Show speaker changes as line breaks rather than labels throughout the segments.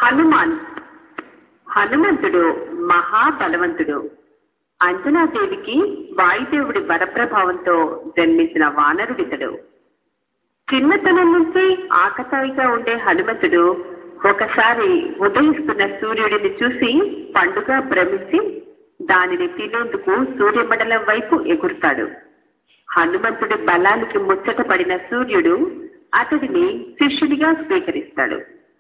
హనుమాన్ హనుమంతుడు మహాబలవంతుడు అంజనాదేవికి వాయుదేవుడి వరప్రభావంతో జన్మించిన వానరుడితడు చిన్నతనం నుంచి ఆకతాయిగా ఉండే హనుమంతుడు ఒకసారి ఉదయిస్తున్న సూర్యుడిని చూసి పండుగ భ్రమించి దానిని తినేందుకు సూర్యమండలం వైపు ఎగురుతాడు హనుమంతుడి బలానికి ముచ్చట పడిన సూర్యుడు అతడిని శిష్యుడిగా స్వీకరిస్తాడు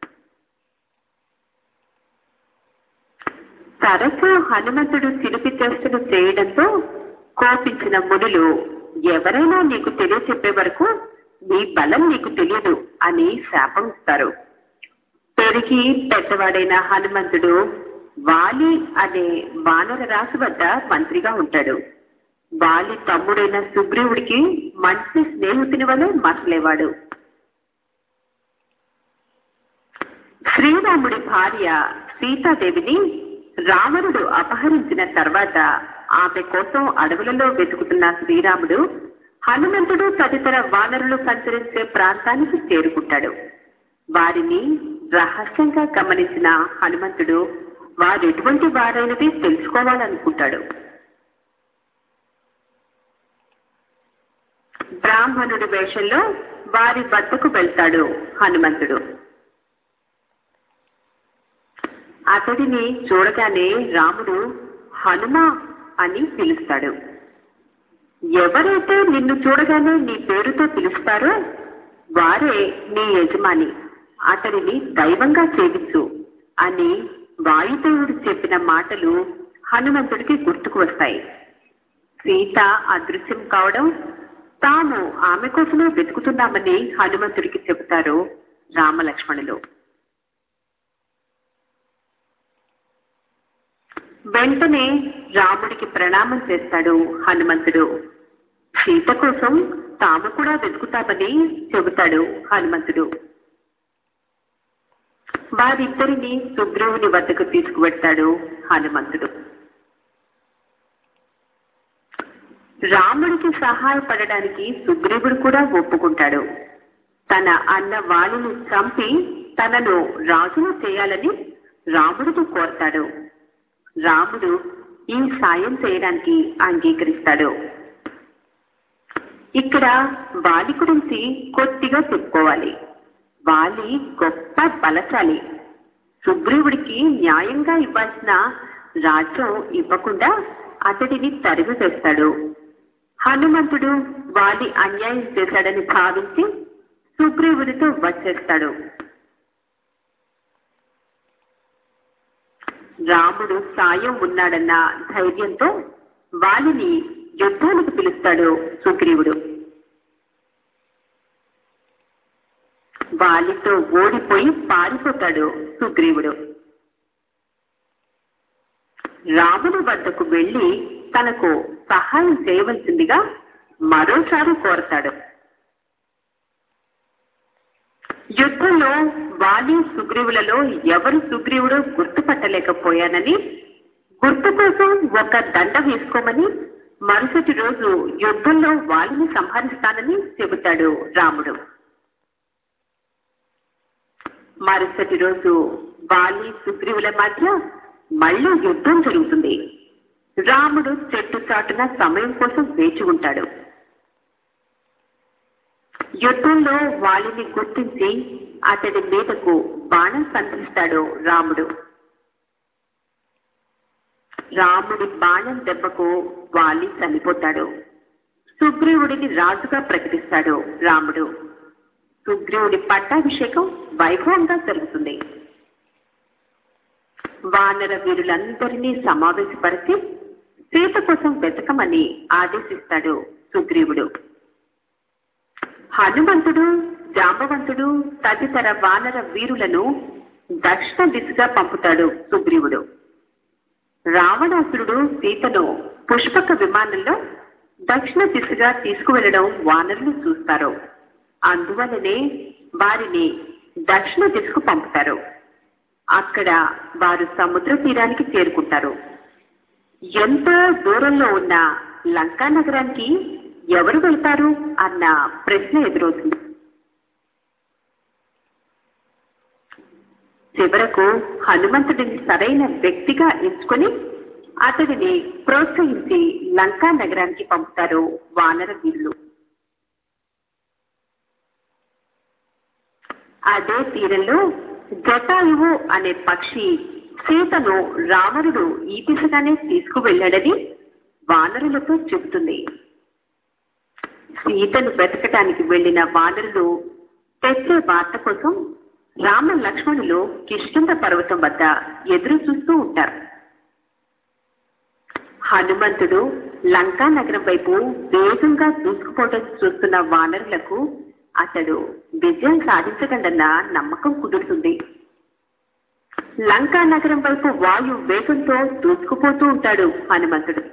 తరచూ హనుమంతుడు చిలిపి చేష్టలు చేయడంతో కోపించిన మునులు ఎవరైనా నీకు తెలియచెప్పే వరకు నీ బలం నీకు తెలియదు అని శాపం ఇస్తారు పెరిగి పెద్దవాడైన హనుమంతుడు వాలి అనే వానర రాశి వద్ద మంత్రిగా ఉంటాడు వాలి తమ్ముడైన సుగ్రీవుడికి మంచి స్నేహితుని వలె మసలేవాడు శ్రీరాముడి భార్య సీతాదేవిని రావణుడు అపహరించిన తర్వాత ఆమె కోసం అడవులలో వెతుకుతున్న శ్రీరాముడు హనుమంతుడు తదితర వానరులు సంచరించే ప్రాంతానికి చేరుకుంటాడు వారిని రహస్యంగా గమనించిన హనుమంతుడు వారు ఎటువంటి వారైనది తెలుసుకోవాలనుకుంటాడు బ్రాహ్మణుడి వేషంలో వారి వద్దకు వెళ్తాడు హనుమంతుడు అతడిని చూడగానే రాముడు హనుమ అని పిలుస్తాడు ఎవరైతే నిన్ను చూడగానే నీ పేరుతో పిలుస్తారో వారే నీ యజమాని అతడిని దైవంగా సేవించు అని వాయుదేవుడు చెప్పిన మాటలు హనుమంతుడికి గుర్తుకు వస్తాయి సీత అదృశ్యం కావడం తాము ఆమె కోసమే వెతుకుతున్నామని హనుమంతుడికి చెబుతారు రామలక్ష్మణులు వెంటనే రాముడికి ప్రణామం చేస్తాడు హనుమంతుడు సీత కోసం తాము కూడా వెతుకుతామని చెబుతాడు హనుమంతుడు వారిద్దరిని సుగ్రీవుని వద్దకు తీసుకువెడతాడు హనుమంతుడు రాముడికి సహాయపడడానికి సుగ్రీవుడు కూడా ఒప్పుకుంటాడు తన అన్న వాలిని చంపి తనను రాజును చేయాలని రాముడితో కోరతాడు రాముడు ఈ సాయం చేయడానికి అంగీకరిస్తాడు ఇక్కడ వాలి గురించి కొద్దిగా చెప్పుకోవాలి వాలి గొప్ప బలశాలి సుగ్రీవుడికి న్యాయంగా ఇవ్వాల్సిన రాజ్యం ఇవ్వకుండా అతడిని తరిమి వేస్తాడు హనుమంతుడు వాలి అన్యాయం చేశాడని భావించి సుగ్రీవుడితో వచ్చేస్తాడు రాముడు సాయం ఉన్నాడన్న ధైర్యంతో వాలిని యుద్ధానికి పిలుస్తాడు సుగ్రీవుడు వాలితో ఓడిపోయి పారిపోతాడు సుగ్రీవుడు రాముని వద్దకు వెళ్లి తనకు సహాయం చేయవలసిందిగా మరోసారి కోరతాడు యుద్ధంలో వాలి సుగ్రీవులలో ఎవరు సుగ్రీవుడు గుర్తుపట్టలేకపోయానని గుర్తు కోసం ఒక దండ వేసుకోమని మరుసటి రోజు యుద్ధంలో వాలిని సంహరిస్తానని చెబుతాడు రాముడు మరుసటి రోజు వాలి సుగ్రీవుల మధ్య మళ్ళీ యుద్ధం జరుగుతుంది రాముడు చెట్టు చాటున సమయం కోసం వేచి ఉంటాడు యుద్ధంలో వాలిని గుర్తించి అతడి మీదకు బాణం సంధిస్తాడు రాముడు రాముడి బాణం దెబ్బకు వాలి చనిపోతాడు సుగ్రీవుడిని రాజుగా ప్రకటిస్తాడు రాముడు సుగ్రీవుడి పట్టాభిషేకం వైభవంగా జరుగుతుంది వానర వీరులందరినీ సమావేశపరిచి సీత కోసం వెతకమని ఆదేశిస్తాడు సుగ్రీవుడు హనుమంతుడు జాంబవంతుడు తదితర వానర వీరులను దక్షిణ దిశగా పంపుతాడు సుగ్రీవుడు రావణాసురుడు సీతను పుష్పక విమానంలో దక్షిణ దిశగా తీసుకువెళ్లడం వానరులు చూస్తారు అందువల్లనే వారిని దక్షిణ దిశకు పంపుతారు అక్కడ వారు సముద్ర తీరానికి చేరుకుంటారు ఎంతో దూరంలో ఉన్న లంకా నగరానికి ఎవరు వెళ్తారు అన్న ప్రశ్న ఎదురవుతుంది చివరకు హనుమంతుడిని సరైన వ్యక్తిగా ఎంచుకొని అతడిని ప్రోత్సహించి లంకా నగరానికి పంపుతారు వానర వీరులు అదే తీరంలో జటాయువు అనే పక్షి సీతను రావణుడు ఈ దిశగానే తీసుకువెళ్ళాడని వానరులతో చెబుతుంది సీతను వెతకటానికి వెళ్లిన వానరులు తెచ్చే వార్త కోసం రామ లక్ష్మణులు కిష్కింద పర్వతం వద్ద ఎదురు చూస్తూ ఉంటారు హనుమంతుడు లంకా నగరం వైపు వేగంగా దూసుకుపోవడం చూస్తున్న వానరులకు అతడు విజయం సాధించగలన్న నమ్మకం కుదురుతుంది లంకా నగరం వైపు వాయు వేగంతో దూసుకుపోతూ ఉంటాడు హనుమంతుడు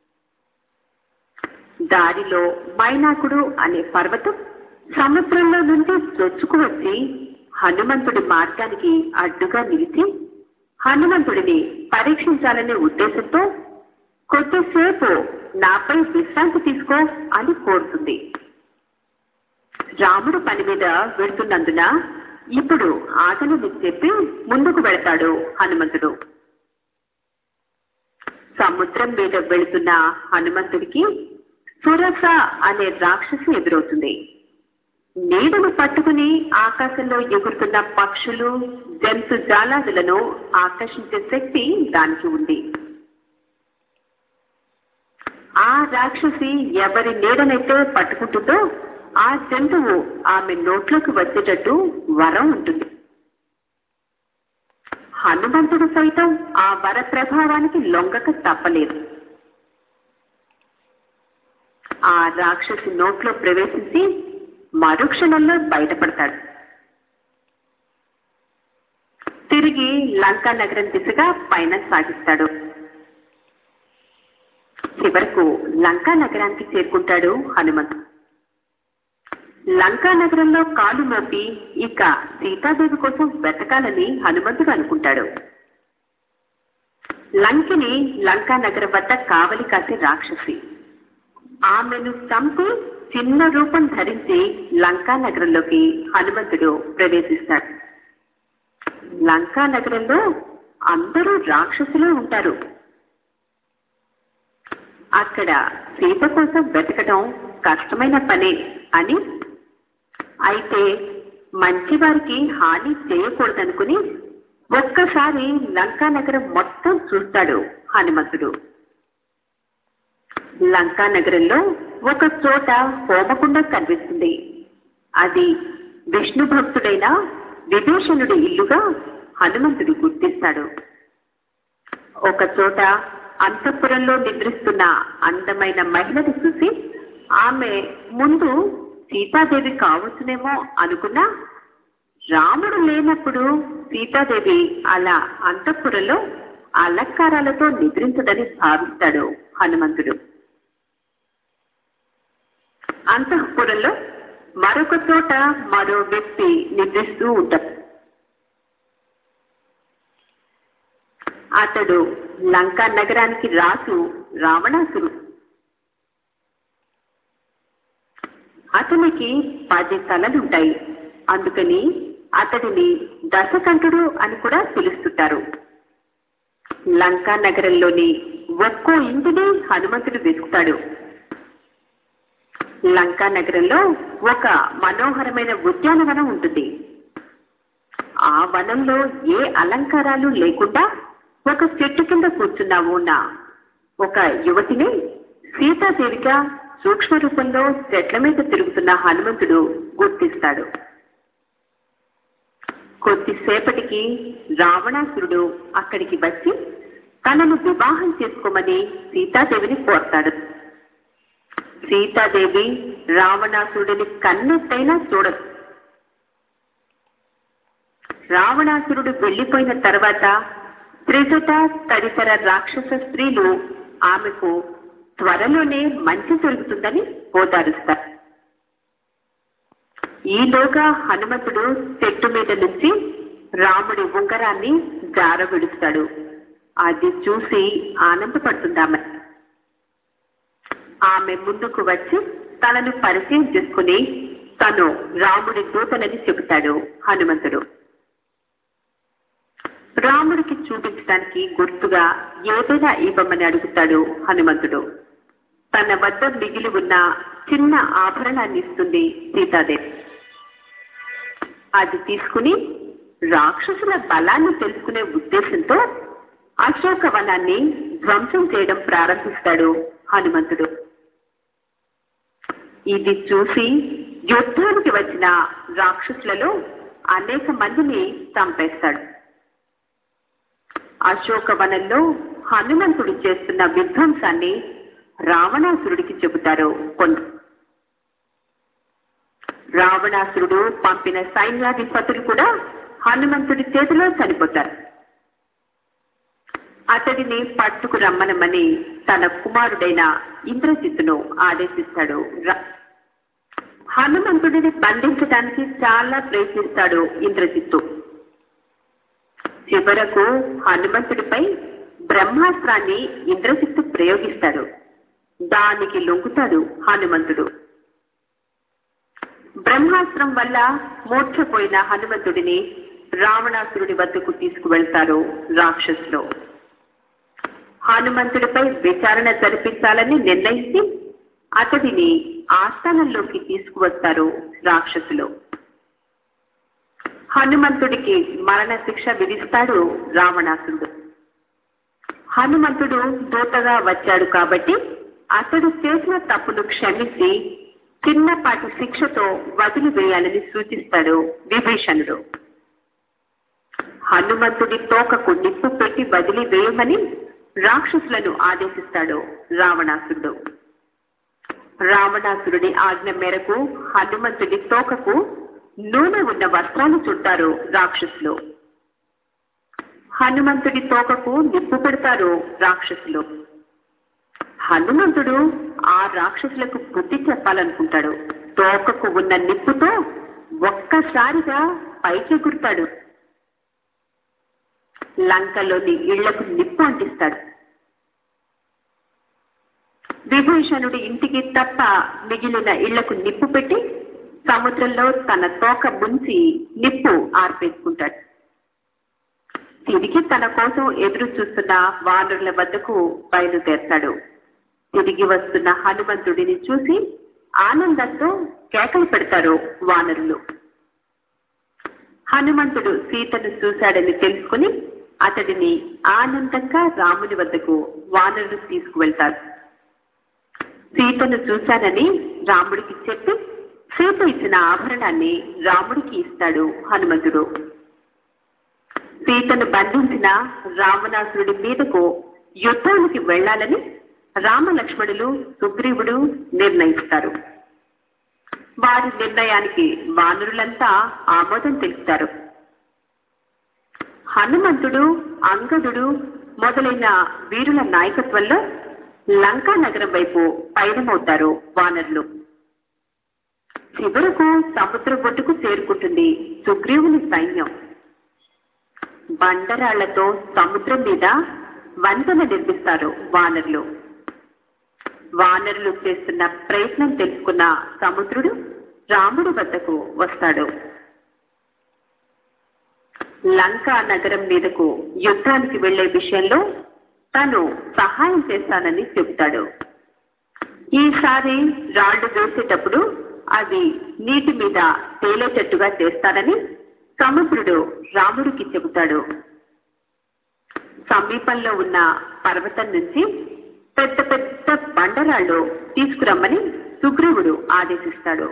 దారిలో మైనాకుడు అనే పర్వతం సముద్రంలో నుండి చొచ్చుకు వచ్చి హనుమంతుడి మార్గానికి అడ్డుగా నిలిచి హనుమంతుడిని పరీక్షించాలనే ఉద్దేశంతో కొద్దిసేపు నాపై విశ్రాంతి తీసుకో అని కోరుతుంది రాముడు పని మీద వెళ్తున్నందున ఇప్పుడు ఆటలని చెప్పి ముందుకు వెళతాడు హనుమంతుడు సముద్రం మీద వెళుతున్న హనుమంతుడికి సురస అనే రాక్షసి ఎదురవుతుంది నీడను పట్టుకుని ఆకాశంలో ఎగురుతున్న పక్షులు జంతు జాలాదులను ఆకర్షించే శక్తి దానికి ఉంది ఆ రాక్షసి ఎవరి నీడనైతే పట్టుకుంటుందో ఆ జంతువు ఆమె నోట్లోకి వచ్చేటట్టు వరం ఉంటుంది హనుమంతుడు సైతం ఆ వర ప్రభావానికి లొంగక తప్పలేదు ఆ రాక్షసి నోట్లో ప్రవేశించి మరుక్షణంలో బయటపడతాడు తిరిగి లంకా నగరం దిశగా పైన సాగిస్తాడు చివరకు లంకా నగరానికి చేరుకుంటాడు హనుమంతు లంకా నగరంలో కాలు మోపి ఇక సీతాదేవి కోసం వెతకాలని హనుమంతుడు అనుకుంటాడు లంకిని లంకా నగరం వద్ద కావలి కాసే రాక్షసి ఆమెను చంపి చిన్న రూపం ధరించి లంకా నగరంలోకి హనుమంతుడు ప్రవేశిస్తాడు లంకా నగరంలో అందరూ రాక్షసులే ఉంటారు అక్కడ సీత కోసం వెతకడం కష్టమైన పనే అని అయితే మంచివారికి హాని చేయకూడదనుకుని ఒక్కసారి లంకా నగరం మొత్తం చూస్తాడు హనుమంతుడు లంకా నగరంలో ఒక చోట హోమకుండం కనిపిస్తుంది అది విష్ణు భక్తుడైన విభీషణుడి ఇల్లుగా హనుమంతుడు గుర్తిస్తాడు ఒక చోట అంతఃపురంలో నిద్రిస్తున్న అందమైన మహిళను చూసి ఆమె ముందు సీతాదేవి కావచ్చునేమో అనుకున్నా రాముడు లేనప్పుడు సీతాదేవి అలా అంతఃపురంలో అలంకారాలతో నిద్రించదని భావిస్తాడు హనుమంతుడు అంతఃపురంలో మరొక చోట మరో వ్యక్తి నిద్రిస్తూ ఉంటాడు అతడు లంకా నగరానికి రాసు రావణాసురు అతనికి పది తలలుంటాయి అందుకని అతడిని దశకంఠుడు అని కూడా పిలుస్తుంటారు లంకా నగరంలోని ఒక్కో ఇంటిని హనుమంతుడు వెతుకుతాడు లంకా నగరంలో ఒక మనోహరమైన ఉద్యానవనం ఉంటుంది ఆ వనంలో ఏ అలంకారాలు లేకుండా ఒక చెట్టు కింద కూర్చున్న ఉన్న ఒక యువతిని సీతాదేవిగా సూక్ష్మ రూపంలో చెట్ల మీద తిరుగుతున్న హనుమంతుడు గుర్తిస్తాడు కొద్దిసేపటికి రావణాసురుడు అక్కడికి వచ్చి తనను వివాహం చేసుకోమని సీతాదేవిని కోరతాడు సీతాదేవి రావణాసురుడిని కన్నెత్తైనా చూడదు రావణాసురుడు వెళ్లిపోయిన తర్వాత త్రిజట తదితర రాక్షస స్త్రీలు ఆమెకు త్వరలోనే మంచి జరుగుతుందని ఓదారుస్తారు ఈలోగా హనుమంతుడు చెట్టు మీద నుంచి రాముడి ఉంగరాన్ని జార విడుస్తాడు అది చూసి ఆనందపడుతుందామె ఆమె ముందుకు వచ్చి తనను పరిచయం చేసుకుని తను రాముడి దూతలని చెబుతాడు హనుమంతుడు రాముడికి చూపించడానికి గుర్తుగా ఏదైనా ఇవ్వమని అడుగుతాడు హనుమంతుడు తన వద్ద మిగిలి ఉన్న చిన్న ఆభరణాన్ని ఇస్తుంది సీతాదేవి అది తీసుకుని రాక్షసుల బలాన్ని తెలుసుకునే ఉద్దేశంతో అశోకవనాన్ని ధ్వంసం చేయడం ప్రారంభిస్తాడు హనుమంతుడు ఇది చూసి యుద్ధానికి వచ్చిన రాక్షసులలో అనేక మందిని చంపేస్తాడు అశోకవనంలో హనుమంతుడు చేస్తున్న విధ్వంసాన్ని రావణాసురుడికి చెబుతారు కొందరు రావణాసురుడు పంపిన సైన్యాధిపతులు కూడా హనుమంతుడి చేతిలో చనిపోతారు అతడిని పట్టుకు రమ్మనమని తన కుమారుడైన ఇంద్రజిత్తును ఆదేశిస్తాడు ర- హనుమంతుడిని బంధించడానికి చాలా ప్రయత్నిస్తాడు ఇంద్రజిత్తు చివరకు హనుమంతుడిపై బ్రహ్మాస్త్రాన్ని ఇంద్రజిత్తు ప్రయోగిస్తాడు దానికి లొంగుతాడు హనుమంతుడు బ్రహ్మాస్త్రం వల్ల మూర్ఛపోయిన హనుమంతుడిని రావణాసురుడి వద్దకు తీసుకువెళ్తారు రాక్షసులు హనుమంతుడిపై విచారణ జరిపించాలని నిర్ణయించి అతడిని ఆస్థానంలోకి తీసుకువస్తారు రాక్షసులు హనుమంతుడికి మరణ శిక్ష విధిస్తాడు రావణాసురుడు హనుమంతుడు దూతగా వచ్చాడు కాబట్టి అతడు చేసిన తప్పును క్షమించి చిన్నపాటి శిక్షతో వదిలివేయాలని సూచిస్తాడు విభీషణుడు హనుమంతుడి తోకకు నిప్పు పెట్టి వదిలివేయమని రాక్షసులను ఆదేశిస్తాడు రావణాసురుడు రావణాసురుడి ఆజ్ఞ మేరకు హనుమంతుడి తోకకు నూనె ఉన్న వస్త్రాలు చుట్టారు రాక్షసులు హనుమంతుడి తోకకు నిప్పు పెడతారు రాక్షసులు హనుమంతుడు ఆ రాక్షసులకు బుద్ధి చెప్పాలనుకుంటాడు తోకకు ఉన్న నిప్పుతో ఒక్కసారిగా పైకి ఎగురుతాడు లంకలోని ఇళ్లకు నిప్పు అంటిస్తాడు విభీషణుడి ఇంటికి తప్ప మిగిలిన ఇళ్లకు నిప్పు పెట్టి సముద్రంలో తన తోక ముంచి నిప్పు ఆర్పేసుకుంటాడు తిరిగి తన కోసం ఎదురు చూస్తున్న వానరుల వద్దకు బయలుదేరతాడు తిరిగి వస్తున్న హనుమంతుడిని చూసి ఆనందంతో కేకలు పెడతారు వానరులు హనుమంతుడు సీతను చూశాడని తెలుసుకుని అతడిని ఆనందంగా రాముని వద్దకు వానరులు తీసుకువెళ్తారు సీతను చూశానని రాముడికి చెప్పి సీత ఇచ్చిన ఆభరణాన్ని రాముడికి ఇస్తాడు హనుమంతుడు సీతను బంధించిన రావణాసురుడి మీదకు యుద్ధానికి వెళ్లాలని రామలక్ష్మణులు సుగ్రీవుడు నిర్ణయిస్తారు వారి నిర్ణయానికి వానరులంతా ఆమోదం తెలుపుతారు హనుమంతుడు అంగదుడు మొదలైన వీరుల నాయకత్వంలో లంకా నగరం వైపు పయనమవుతారు వానరులు చివరకు సముద్ర ఒడ్డుకు చేరుకుంటుంది సుగ్రీవుని సైన్యం బండరాళ్లతో సముద్రం మీద వంతెన నిర్మిస్తారు వానరులు వానరులు చేస్తున్న ప్రయత్నం తెలుసుకున్న సముద్రుడు రాముడి వద్దకు వస్తాడు లంకా నగరం మీదకు యుద్ధానికి వెళ్లే విషయంలో తను సహాయం చేస్తానని చెబుతాడు ఈసారి రాళ్లు వేసేటప్పుడు అవి నీటి మీద తేలేటట్టుగా చేస్తానని సముద్రుడు రాముడికి చెబుతాడు సమీపంలో ఉన్న పర్వతం నుంచి పెద్ద పెద్ద బండరాళ్ళు తీసుకురమ్మని సుగ్రీవుడు ఆదేశిస్తాడు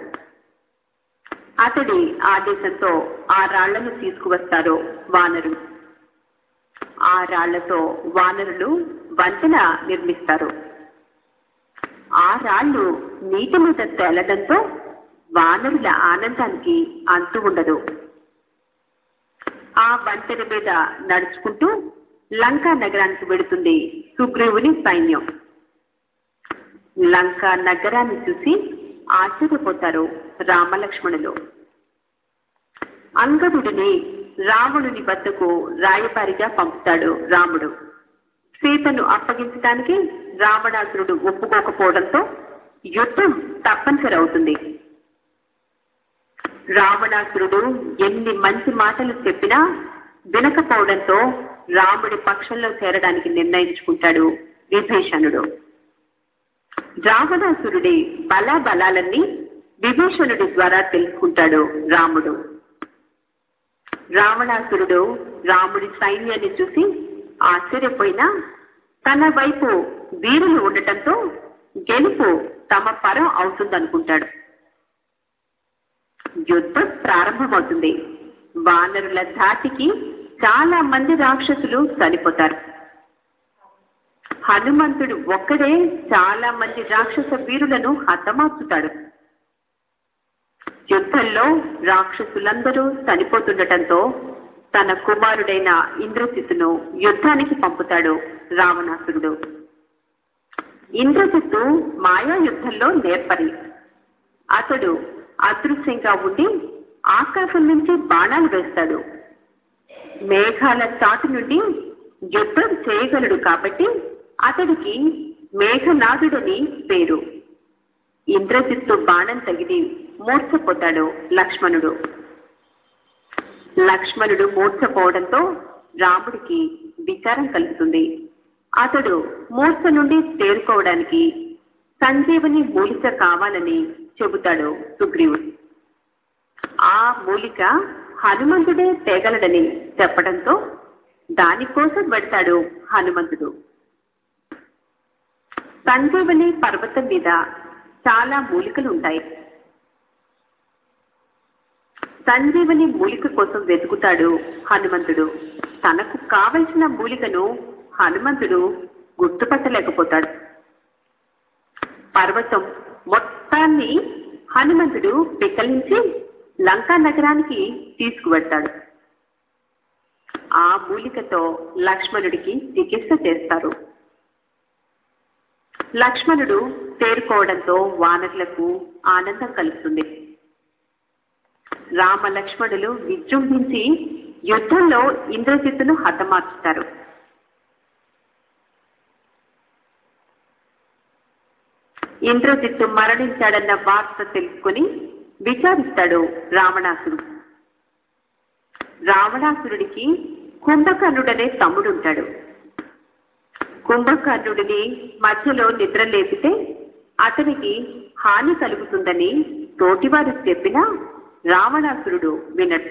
అతడి ఆదేశంతో ఆ రాళ్లను తీసుకువస్తారు వానరులు ఆ రాళ్లతో వానరులు వంతెన నిర్మిస్తారు ఆ రాళ్లు నీటి మీద తేలడంతో వానరుల ఆనందానికి అంతు ఉండదు ఆ వంతెన మీద నడుచుకుంటూ లంకా నగరానికి వెడుతుంది సుగ్రీవుని సైన్యం లంకా నగరాన్ని చూసి ఆశ్చర్యపోతారు రామలక్ష్మణులు అంగదుడిని రావణుని వద్దకు రాయబారిగా పంపుతాడు రాముడు సీతను అప్పగించడానికి రావణాసురుడు ఒప్పుకోకపోవడంతో యుద్ధం తప్పనిసరి అవుతుంది రావణాసురుడు ఎన్ని మంచి మాటలు చెప్పినా వినకపోవడంతో రాముడి పక్షంలో చేరడానికి నిర్ణయించుకుంటాడు విభీషణుడు రావణాసురుడి బలాబలాలన్నీ విభీషణుడి ద్వారా తెలుసుకుంటాడు రాముడు రావణాసురుడు రాముడి సైన్యాన్ని చూసి ఆశ్చర్యపోయినా తన వైపు వీరులు ఉండటంతో గెలుపు తమ పరం అవుతుందనుకుంటాడు యుద్ధం ప్రారంభమవుతుంది వానరుల ధాటికి చాలా మంది రాక్షసులు చనిపోతారు హనుమంతుడు ఒక్కడే చాలా మంది రాక్షస వీరులను హతమార్చుతాడు యుద్ధంలో రాక్షసులందరూ చనిపోతుండటంతో తన కుమారుడైన ఇంద్రజిత్తును యుద్ధానికి పంపుతాడు రావణాసురుడు ఇంద్రజిత్తు మాయా యుద్ధంలో నేర్పరి అతడు అదృశ్యంగా ఉండి ఆకాశం నుంచి బాణాలు వేస్తాడు మేఘాల చాటు నుండి యుద్ధం చేయగలడు కాబట్టి అతడికి మేఘనాథుడని పేరు ఇంద్రజిత్తు బాణం తగిలి మూర్ఛపోతాడు లక్ష్మణుడు లక్ష్మణుడు మూర్ఛపోవడంతో రాముడికి విచారం కలుగుతుంది అతడు మూర్ఛ నుండి తేరుకోవడానికి సంజీవని మూలిక కావాలని చెబుతాడు సుగ్రీవుడు ఆ మూలిక హనుమంతుడే తేగలడని చెప్పడంతో దానికోసం పెడతాడు హనుమంతుడు సంజీవని పర్వతం మీద చాలా మూలికలు ఉంటాయి సంజీవని మూలిక కోసం వెతుకుతాడు హనుమంతుడు తనకు కావలసిన మూలికను హనుమంతుడు గుర్తుపట్టలేకపోతాడు పర్వతం మొత్తాన్ని హనుమంతుడు పిక్కలించి లంకా నగరానికి తీసుకువెడతాడు ఆ మూలికతో లక్ష్మణుడికి చికిత్స చేస్తారు లక్ష్మణుడు తేరుకోవడంతో వానరులకు ఆనందం కలుగుతుంది రామ లక్ష్మణులు విజృంభించి యుద్ధంలో ఇంద్రజిత్తును హతమార్చుతారు ఇంద్రజిత్తు మరణించాడన్న వార్త తెలుసుకుని విచారిస్తాడు రావణాసురుడు రావణాసురుడికి కుంభకర్ణుడనే తమ్ముడుంటాడు కుంభకర్ణుడిని మధ్యలో నిద్ర లేపితే అతనికి హాని కలుగుతుందని తోటివారు చెప్పినా రావణాసురుడు వినడు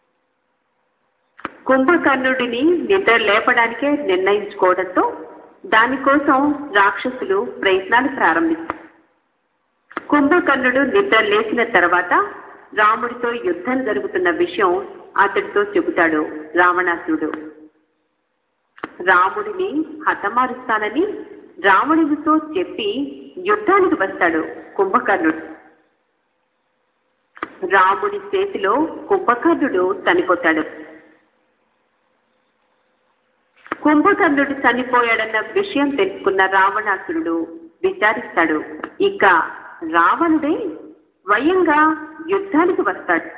కుంభకర్ణుడిని నిద్ర లేపడానికే నిర్ణయించుకోవడంతో దానికోసం రాక్షసులు ప్రయత్నాలు ప్రారంభిస్తారు కుంభకర్ణుడు నిద్ర లేచిన తర్వాత రాముడితో యుద్ధం జరుగుతున్న విషయం అతడితో చెబుతాడు రావణాసురుడు రాముడిని హతమారుస్తానని రావణుడితో చెప్పి యుద్ధానికి వస్తాడు కుంభకర్ణుడు రాముడి చేతిలో కుంభకర్ణుడు చనిపోతాడు కుంభకర్ణుడు చనిపోయాడన్న విషయం తెలుసుకున్న రావణాసురుడు విచారిస్తాడు ఇక రావణుడే స్వయంగా యుద్ధానికి వస్తాడు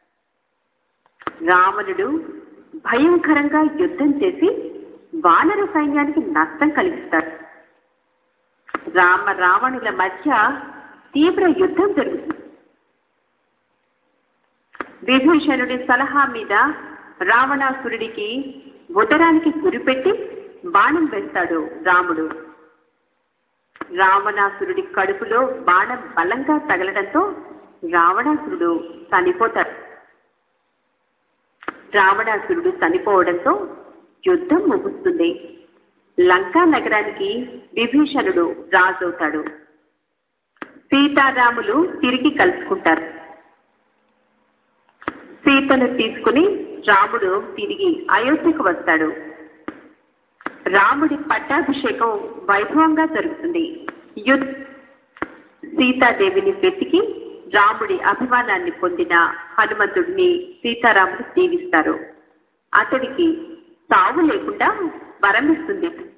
రావణుడు భయంకరంగా యుద్ధం చేసి వానర సైన్యానికి నష్టం కలిగిస్తాడు రామ రావణుల మధ్య తీవ్ర యుద్ధం జరుగుతుంది విభీషణుడి సలహా మీద రావణాసురుడికి ఉదరానికి గురిపెట్టి బాణం వేస్తాడు రాముడు రావణాసురుడి కడుపులో బాణం బలంగా తగలడంతో రావణాసురుడు చనిపోతాడు రావణాసురుడు చనిపోవడంతో యుద్ధం ముగుస్తుంది లంకా నగరానికి విభీషణుడు రాజవుతాడు సీతారాములు తిరిగి కలుసుకుంటారు సీతను తీసుకుని రాముడు తిరిగి అయోధ్యకు వస్తాడు రాముడి పట్టాభిషేకం వైభవంగా జరుగుతుంది యుద్ సీతాదేవిని వెతికి రాముడి అభిమానాన్ని పొందిన హనుమంతుడిని సీతారాముడు దీవిస్తారు అతడికి సావు లేకుండా వరమిస్తుంది